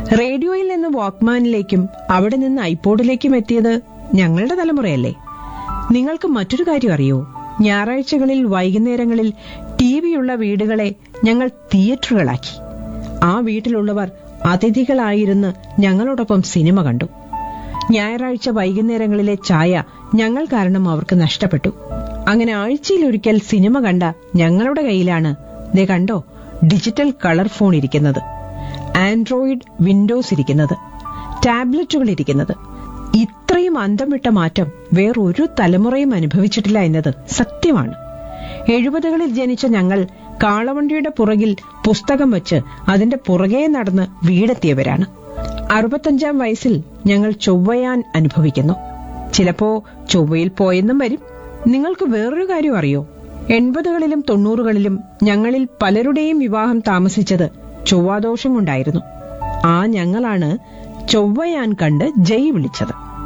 റേഡിയോയിൽ നിന്ന് വാക്മാനിലേക്കും അവിടെ നിന്ന് ഐപോഡിലേക്കും എത്തിയത് ഞങ്ങളുടെ തലമുറയല്ലേ നിങ്ങൾക്ക് മറ്റൊരു കാര്യം അറിയോ ഞായറാഴ്ചകളിൽ വൈകുന്നേരങ്ങളിൽ ടി വിയുള്ള വീടുകളെ ഞങ്ങൾ തിയേറ്ററുകളാക്കി ആ വീട്ടിലുള്ളവർ അതിഥികളായിരുന്ന് ഞങ്ങളോടൊപ്പം സിനിമ കണ്ടു ഞായറാഴ്ച വൈകുന്നേരങ്ങളിലെ ചായ ഞങ്ങൾ കാരണം അവർക്ക് നഷ്ടപ്പെട്ടു അങ്ങനെ ആഴ്ചയിലൊരിക്കൽ സിനിമ കണ്ട ഞങ്ങളുടെ കയ്യിലാണ് ദേ കണ്ടോ ഡിജിറ്റൽ കളർ ഫോൺ ഇരിക്കുന്നത് ആൻഡ്രോയിഡ് വിൻഡോസ് ഇരിക്കുന്നത് ടാബ്ലറ്റുകൾ ഇരിക്കുന്നത് ഇത്രയും അന്തം വിട്ട മാറ്റം വേറൊരു തലമുറയും അനുഭവിച്ചിട്ടില്ല എന്നത് സത്യമാണ് എഴുപതുകളിൽ ജനിച്ച ഞങ്ങൾ കാളവണ്ടിയുടെ പുറകിൽ പുസ്തകം വച്ച് അതിന്റെ പുറകെ നടന്ന് വീടെത്തിയവരാണ് അറുപത്തഞ്ചാം വയസ്സിൽ ഞങ്ങൾ ചൊവ്വയാൻ അനുഭവിക്കുന്നു ചിലപ്പോ ചൊവ്വയിൽ പോയെന്നും വരും നിങ്ങൾക്ക് വേറൊരു കാര്യം അറിയോ എൺപതുകളിലും തൊണ്ണൂറുകളിലും ഞങ്ങളിൽ പലരുടെയും വിവാഹം താമസിച്ചത് ചൊവ്വാദോഷം കൊണ്ടായിരുന്നു ആ ഞങ്ങളാണ് ചൊവ്വയാൻ കണ്ട് ജയ് വിളിച്ചത്